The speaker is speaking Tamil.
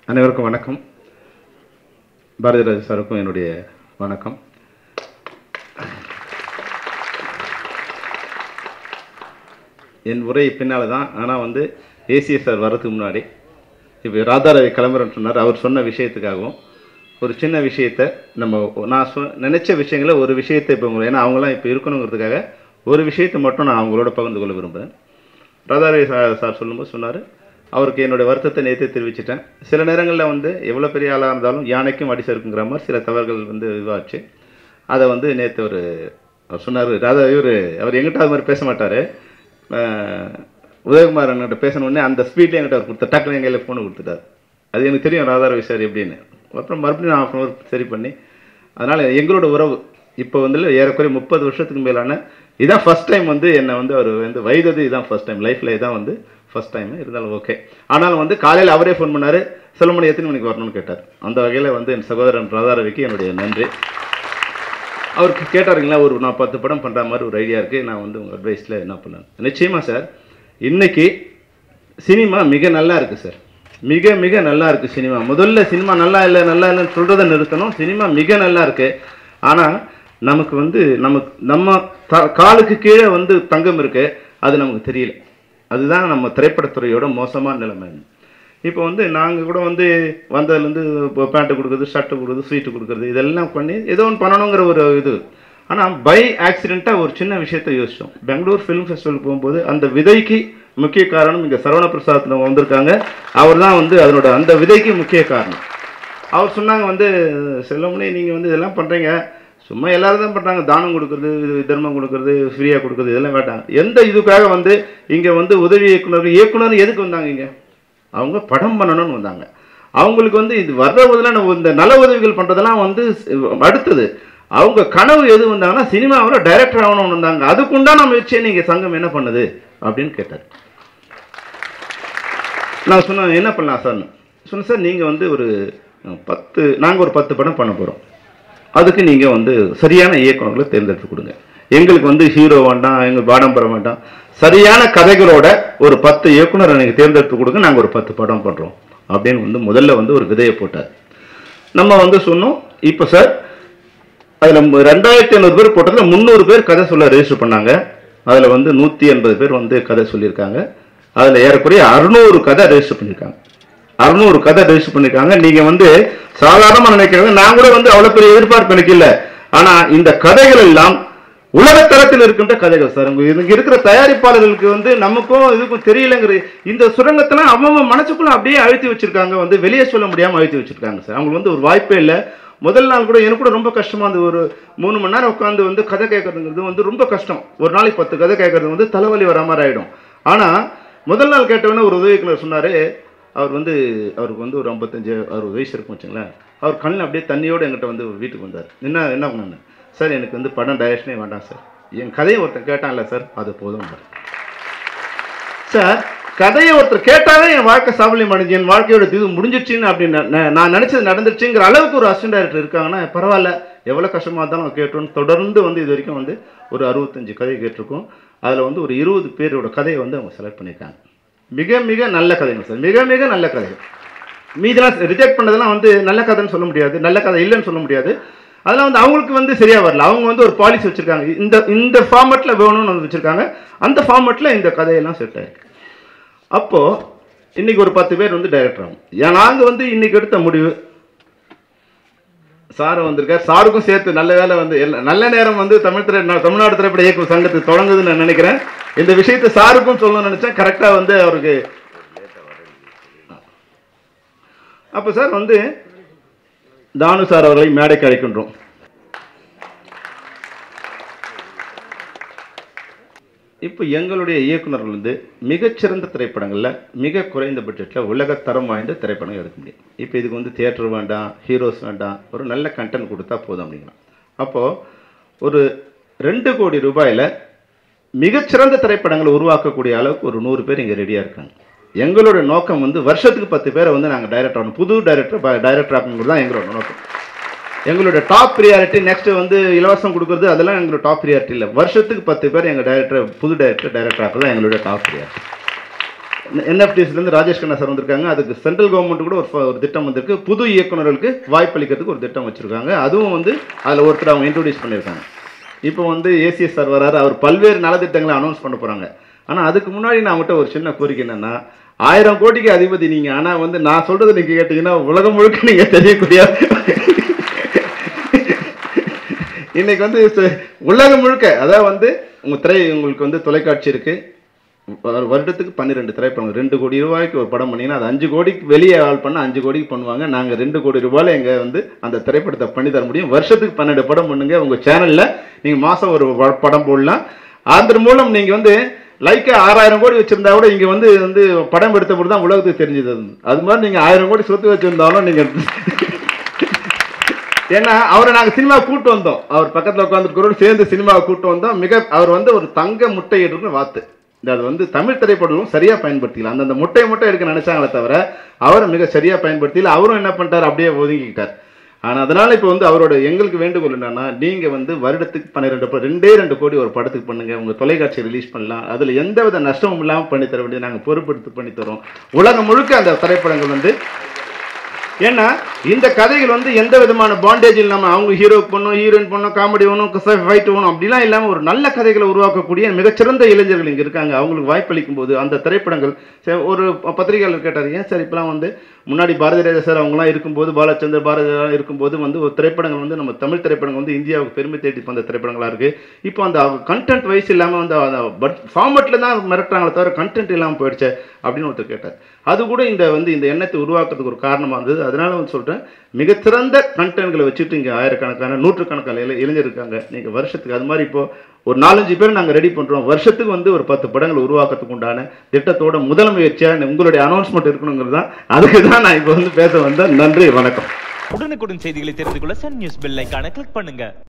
அனைவருக்கும் வணக்கம் பாரதிராஜ் சாருக்கும் என்னுடைய வணக்கம் என் உரை பின்னால் தான் ஆனால் வந்து ஏசிஎஸ் சார் வர்றதுக்கு முன்னாடி இப்போ ராதாரவி கிளம்புறேன்னு சொன்னார் அவர் சொன்ன விஷயத்துக்காகவும் ஒரு சின்ன விஷயத்தை நம்ம நான் சொ நினச்ச விஷயங்களை ஒரு விஷயத்தை இப்போ உங்களை ஏன்னா அவங்களாம் இப்போ இருக்கணுங்கிறதுக்காக ஒரு விஷயத்தை மட்டும் நான் அவங்களோட பகிர்ந்து கொள்ள விரும்புகிறேன் ராதாரவி சார் சார் சொல்லும்போது சொன்னார் அவருக்கு என்னுடைய வருத்தத்தை நேற்றே தெரிவிச்சிட்டேன் சில நேரங்களில் வந்து எவ்வளோ பெரிய ஆளாக இருந்தாலும் யானைக்கும் அடி சறுக்குங்கிற மாதிரி சில தவறுகள் வந்து இதுவாச்சு அதை வந்து நேற்று ஒரு அவர் சொன்னார் ராதா இவர் அவர் எங்கிட்ட அது மாதிரி பேச மாட்டார் உதயகுமார் என்கிட்ட பேசணுன்னே அந்த ஸ்பீட்லேயே என்கிட்ட அவர் கொடுத்த டக்குனு என் கையில் ஃபோனை கொடுத்துட்டார் அது எனக்கு தெரியும் ராதாரவி சார் எப்படின்னு அப்புறம் மறுபடியும் நான் ஹாஃப் அன் சரி பண்ணி அதனால் எங்களோட உறவு இப்போ வந்து ஏறக்குறைய முப்பது வருஷத்துக்கு மேலான இதான் ஃபர்ஸ்ட் டைம் வந்து என்னை வந்து அவர் வந்து வைத்தது இதான் ஃபர்ஸ்ட் டைம் லைஃப்பில் இதான் வந்து ஃபர்ஸ்ட் டைம் இருந்தாலும் ஓகே ஆனாலும் வந்து காலையில் அவரே ஃபோன் பண்ணார் செல்லுமணி எத்தனை மணிக்கு வரணும்னு கேட்டார் அந்த வகையில் வந்து என் சகோதரன் ராதாரவிக்கு என்னுடைய நன்றி அவருக்கு கேட்டாருங்களா ஒரு நான் பத்து படம் பண்ணுற மாதிரி ஒரு ஐடியா இருக்குது நான் வந்து உங்கள் அட்வைஸில் என்ன பண்ணேன் நிச்சயமாக சார் இன்னைக்கு சினிமா மிக நல்லா இருக்குது சார் மிக மிக நல்லா இருக்குது சினிமா முதல்ல சினிமா நல்லா இல்லை நல்லா இல்லைன்னு சொல்கிறத நிறுத்தணும் சினிமா மிக நல்லா இருக்குது ஆனால் நமக்கு வந்து நமக்கு நம்ம த காலுக்கு கீழே வந்து தங்கம் இருக்கு அது நமக்கு தெரியல அதுதான் நம்ம திரைப்படத்துறையோட மோசமான நிலைமை இப்போ வந்து நாங்கள் கூட வந்து வந்ததுலேருந்து இப்போ பேண்ட்டு கொடுக்குறது ஷர்ட்டு கொடுக்குறது ஸ்வீட்டு கொடுக்குறது இதெல்லாம் பண்ணி ஏதோ ஒன்று பண்ணணுங்கிற ஒரு இது ஆனால் பை ஆக்சிடெண்ட்டாக ஒரு சின்ன விஷயத்தை யோசித்தோம் பெங்களூர் ஃபிலிம் ஃபெஸ்டிவல் போகும்போது அந்த விதைக்கு முக்கிய காரணம் இங்கே சரவண பிரசாத் வந்திருக்காங்க அவர் தான் வந்து அதனோட அந்த விதைக்கு முக்கிய காரணம் அவர் சொன்னாங்க வந்து செல்லமுனே நீங்கள் வந்து இதெல்லாம் பண்ணுறீங்க சும்மா எல்லாரும் தான் பண்ணுறாங்க தானம் கொடுக்குறது இது தர்மம் கொடுக்குறது ஃப்ரீயாக கொடுக்குறது இதெல்லாம் வேண்டாம் எந்த இதுக்காக வந்து இங்கே வந்து உதவி இயக்குனர் இயக்குனர் எதுக்கு வந்தாங்க இங்கே அவங்க படம் பண்ணணும்னு வந்தாங்க அவங்களுக்கு வந்து இது வர்ற முதல்ல நம்ம இந்த நல உதவிகள் பண்ணுறதெல்லாம் வந்து அடுத்தது அவங்க கனவு எது வந்தாங்கன்னா சினிமாவில் டைரக்டர் ஆகணும்னு வந்தாங்க அதுக்குண்டான முயற்சியை நீங்கள் சங்கம் என்ன பண்ணுது அப்படின்னு கேட்டார் நான் சொன்னேன் என்ன பண்ணலாம் சார் சொன்னேன் சார் நீங்கள் வந்து ஒரு பத்து நாங்கள் ஒரு பத்து படம் பண்ண போகிறோம் அதுக்கு நீங்கள் வந்து சரியான இயக்குநர்களை தேர்ந்தெடுத்து கொடுங்க எங்களுக்கு வந்து ஹீரோ வேண்டாம் எங்களுக்கு பாடம்பரம் வேண்டாம் சரியான கதைகளோட ஒரு பத்து இயக்குனரை நீங்கள் தேர்ந்தெடுத்து கொடுங்க நாங்கள் ஒரு பத்து படம் பண்ணுறோம் அப்படின்னு வந்து முதல்ல வந்து ஒரு விதையை போட்டார் நம்ம வந்து சொன்னோம் இப்போ சார் அதில் ரெண்டாயிரத்தி ஐநூறு பேர் போட்டதில் முந்நூறு பேர் கதை சொல்ல ரெஜிஸ்டர் பண்ணாங்க அதில் வந்து நூற்றி எண்பது பேர் வந்து கதை சொல்லியிருக்காங்க அதில் ஏறக்குறைய அறுநூறு கதை ரெஜிஸ்டர் பண்ணியிருக்காங்க அறுநூறு கதை ரெஜிஸ்டர் பண்ணியிருக்காங்க நீங்கள் வந்து சாதாரணமாக நினைக்கிறாங்க நான் கூட வந்து அவ்வளோ பெரிய எதிர்பார்ப்பு எனக்கு இல்லை ஆனால் இந்த கதைகள் எல்லாம் உலக தரத்தில் இருக்கின்ற கதைகள் சார் உங்க இங்க இருக்கிற தயாரிப்பாளர்களுக்கு வந்து நமக்கும் இதுக்கும் தெரியலங்கிற இந்த சுரங்கத்தெல்லாம் அவங்க மனசுக்குள்ள அப்படியே அழுத்தி வச்சிருக்காங்க வந்து வெளியே சொல்ல முடியாம அழுத்தி வச்சிருக்காங்க சார் அவங்களுக்கு வந்து ஒரு வாய்ப்பே இல்லை முதல் நாள் கூட எனக்கு கூட ரொம்ப கஷ்டமா இருந்தது ஒரு மூணு மணி நேரம் உட்காந்து வந்து கதை கேட்கறதுங்கிறது வந்து ரொம்ப கஷ்டம் ஒரு நாளைக்கு பத்து கதை கேட்கறது வந்து தலைவலி வர மாதிரி ஆயிடும் ஆனா முதல் நாள் கேட்டவொடனே ஒரு உதவிக்குனர் சொன்னாரு அவர் வந்து அவருக்கு வந்து ஒரு ஐம்பத்தஞ்சு அறுபது வயசு இருக்கும் வச்சுங்களேன் அவர் கண்ணில் அப்படியே தண்ணியோடு எங்கிட்ட வந்து வீட்டுக்கு வந்தார் என்ன என்ன பண்ணேன் சார் எனக்கு வந்து படம் டைரக்ஷனே வேண்டாம் சார் என் கதையை ஒருத்தர் கேட்டான்ல சார் அது போதும் சார் கதையை ஒருத்தர் கேட்டாலே என் வாழ்க்கை சாபல்யம் அடைஞ்சு என் வாழ்க்கையோட இது முடிஞ்சிடுச்சின்னு அப்படின்னு ந- நான் நினச்சது நடந்துருச்சுங்கிற அளவுக்கு ஒரு அசிஸ்டன்ட் டைரக்டர் இருக்காங்கன்னா பரவாயில்ல எவ்வளோ கஷ்டமாக இருந்தாலும் கேட்டோன்னு தொடர்ந்து வந்து இது வரைக்கும் வந்து ஒரு அறுபத்தஞ்சு கதை கேட்டிருக்கோம் அதில் வந்து ஒரு இருபது பேரோட கதையை வந்து அவங்க செலக்ட் பண்ணியிருக்காங்க மிக மிக நல்ல கதைங்க சார் மிக மிக நல்ல கதைகள் மீதெல்லாம் ரிஜெக்ட் பண்ணதெல்லாம் வந்து நல்ல கதைன்னு சொல்ல முடியாது நல்ல கதை இல்லைன்னு சொல்ல முடியாது அதெல்லாம் வந்து அவங்களுக்கு வந்து சரியா வரல அவங்க வந்து ஒரு பாலிசி வச்சிருக்காங்க இந்த இந்த ஃபார்மேட்ல வேணும்னு வந்து வச்சிருக்காங்க அந்த ஃபார்மேட்ல இந்த கதையெல்லாம் செட் ஆயிருக்கு அப்போ இன்னைக்கு ஒரு பத்து பேர் வந்து டைரக்டர் ஆகும் ஏன் நாங்க வந்து இன்னைக்கு எடுத்த முடிவு சார் வந்திருக்கார் சாருக்கும் சேர்த்து நல்ல வேலை வந்து எல்லா- நல்ல நேரம் வந்து தமிழ் திரை நா- தமிழ்நாடு திரைப்பட இயக்கம் சங்கத்துக்கு தொடங்குதுன்னு நான் நினைக்கிறேன் இந்த விஷயத்தை சாருக்கும் சொல்லணும்னு நினைச்சேன் கரெக்டா வந்து அவருக்கு அப்போ சார் வந்து தானு சார் அவர்களை மேடைக்கு அழைக்கின்றோம் இப்போ எங்களுடைய இயக்குனர்கள் வந்து மிகச்சிறந்த திரைப்படங்களில் மிக குறைந்த பட்ஜெட்டில் உலகத்தரம் வாய்ந்த திரைப்படம் எடுக்க முடியும் இப்போ இதுக்கு வந்து தியேட்டர் வேண்டாம் ஹீரோஸ் வேண்டாம் ஒரு நல்ல கண்டென்ட் கொடுத்தா போதும் அப்படிங்கிறான் அப்போது ஒரு ரெண்டு கோடி ரூபாயில் மிகச்சிறந்த திரைப்படங்களை உருவாக்கக்கூடிய அளவுக்கு ஒரு நூறு பேர் இங்கே ரெடியாக இருக்காங்க எங்களோட நோக்கம் வந்து வருஷத்துக்கு பத்து பேரை வந்து நாங்கள் டைரக்டர் ஆகணும் புது டைரக்டர் டைரக்டர் ஆகணுங்கிறது தான் எங்களோட நோக்கம் எங்களோட டாப் ப்ரியாரிட்டி நெக்ஸ்ட் வந்து இலவசம் கொடுக்குறது அதெல்லாம் எங்களோட டாப் ப்ரியாரிட்டி இல்லை வருஷத்துக்கு பத்து பேர் எங்கள் டைரக்டர் புது டைரக்டர் டைரக்டர் ஆகிறது தான் எங்களோட டாப் ப்ரியாரிட்டி என்எஃப்டிஸ்லேருந்து ராஜேஷ் கண்ணா சார் வந்திருக்காங்க அதுக்கு சென்ட்ரல் கவர்மெண்ட் கூட ஒரு ஃப- ஒரு திட்டம் வந்திருக்கு புது இயக்குனர்களுக்கு வாய்ப்பளிக்கிறதுக்கு ஒரு திட்டம் வச்சுருக்காங்க அதுவும் வந்து அதில் ஒருத்தர் அவங்க இன்ட்ரோடியூஸ் பண்ணியிருக்காங்க இப்போ வந்து ஏசிஎஸ் சார் வராரு அவர் பல்வேறு நலத்திட்டங்களை அனௌன்ஸ் பண்ண போகிறாங்க ஆனால் அதுக்கு முன்னாடி நான் அவங்ககிட்ட ஒரு சின்ன கோரிக்கை என்னென்னா ஆயிரம் கோடிக்கு அதிபதி நீங்கள் ஆனால் வந்து நான் சொல்கிறது நீங்கள் கேட்டிங்கன்னா உலகம் முழுக்க நீங்கள் தெரியக்கூடிய இன்னைக்கு வந்து ச- உலகம் முழுக்க அதாவது வந்து உங்கள் திரை உங்களுக்கு வந்து தொலைக்காட்சி இருக்குது ஒரு வருடத்துக்கு பன்னிரெண்டு திரைப்படம் ரெண்டு கோடி ரூபாய்க்கு ஒரு படம் பண்ணீங்கன்னா அது அஞ்சு கோடிக்கு வெளியே ஆள் பண்ண அஞ்சு கோடிக்கு பண்ணுவாங்க நாங்கள் ரெண்டு கோடி ரூபாயில் எங்கள் வந்து அந்த திரைப்படத்தை பண்ணி தர முடியும் வருஷத்துக்கு பன்னெண்டு படம் பண்ணுங்க உங்கள் சேனலில் நீங்கள் மாதம் ஒரு வ- படம் போடலாம் அதன் மூலம் நீங்கள் வந்து லைக்கா ஆறாயிரம் கோடி வச்சிருந்தா கூட இங்கே வந்து வந்து படம் எடுத்த போது தான் உலகத்துக்கு தெரிஞ்சது அது. அது மாதிரி நீங்கள் ஆயிரம் கோடி சொத்து வச்சிருந்தாலும் நீங்கள் ஏன்னா அவரை நாங்கள் சினிமா கூட்டு வந்தோம் அவர் பக்கத்தில் உட்காந்துருக்கிறோம் சேர்ந்து சினிமாவை கூட்டு வந்தோம் மிக அவர் வந்து ஒரு தங்க முட்டை எடுக்கிற வாத்து இந்த அது வந்து தமிழ் திரைப்படமும் சரியாக பயன்படுத்திக்கலாம் அந்தந்த முட்டையை மட்டும் எடுக்க நினைச்சாங்களே தவிர அவரை மிக சரியாக பயன்படுத்தியில அவரும் என்ன பண்ணிட்டார் அப்படியே ஒதுங்கிக்கிட்டார் ஆனால் அதனால இப்போ வந்து அவரோட எங்களுக்கு வேண்டுகோள் என்னன்னா நீங்கள் வந்து வருடத்துக்கு பன்னிரெண்டு ப- ரெண்டே ரெண்டு கோடி ஒரு படத்துக்கு பண்ணுங்க உங்கள் தொலைக்காட்சி ரிலீஸ் பண்ணலாம் அதில் எந்தவித நஷ்டமும் இல்லாமல் பண்ணி தர வேண்டியது நாங்கள் பொறுப்பெடுத்து பண்ணி தரோம் உலகம் முழுக்க அந்த திரைப்படங்கள் வந்து ஏன்னா இந்த கதைகள் வந்து எந்த விதமான பாண்டேஜ் இல்லாம அவங்க ஹீரோக்கு பண்ணும் ஹீரோயின் பண்ணும் காமெடி பண்ணும் ஃபைட் பண்ணும் அப்படிலாம் இல்லாம ஒரு நல்ல கதைகளை உருவாக்கக்கூடிய மிகச்சிறந்த இளைஞர்கள் இங்க இருக்காங்க அவங்களுக்கு வாய்ப்பளிக்கும் போது அந்த திரைப்படங்கள் சரி, ஒரு பத்திரிகையாளர் கேட்டார் ஏன் சார் இப்பெல்லாம் வந்து முன்னாடி பாரதி ராஜா சார் அவங்கலாம் இருக்கும்போது பாலச்சந்தர் பாரதி ராஜா இருக்கும்போது வந்து ஒரு திரைப்படங்கள் வந்து நம்ம தமிழ் திரைப்படங்கள் வந்து இந்தியாவுக்கு பெருமை தேடி வந்த திரைப்படங்களா இருக்கு இப்போ அந்த கண்டென்ட் வைஸ் இல்லாம வந்து பட் ஃபார்மேட்ல தான் மிரட்டுறாங்களே தவிர கண்டென்ட் இல்லாமல் போயிடுச்சு அப்படின்னு ஒருத்தர் கேட்டார் அது கூட இந்த வந்து இந்த எண்ணத்தை உருவாக்குறதுக்கு ஒரு காரணமா இருந்தது அதனால வந்து சொல்றேன் மிகச்சிறந்த கண்டென்ட்களை வச்சுட்டு இங்க ஆயிரக்கணக்கான நூற்றுக்கணக்கான இளை இளைஞர் இருக்காங்க நீங்க வருஷத்துக்கு அது மாதிரி இப்போ ஒரு நாலஞ்சு பேர் நாங்க ரெடி பண்றோம் வருஷத்துக்கு வந்து ஒரு பத்து படங்கள் உருவாக்குறதுக்கு உண்டான திட்டத்தோட முதல் முயற்சியா உங்களுடைய அனௌன்ஸ்மெண்ட் இருக்கணுங்கிறது தான் அதுக்கு தான் நான் இப்போ வந்து பேச வந்தேன் நன்றி வணக்கம் உடனுக்குடன் செய்திகளை தெரிந்து கொள்ள சன் நியூஸ் பெல் ஐகானை கிளிக் பண்ணுங்க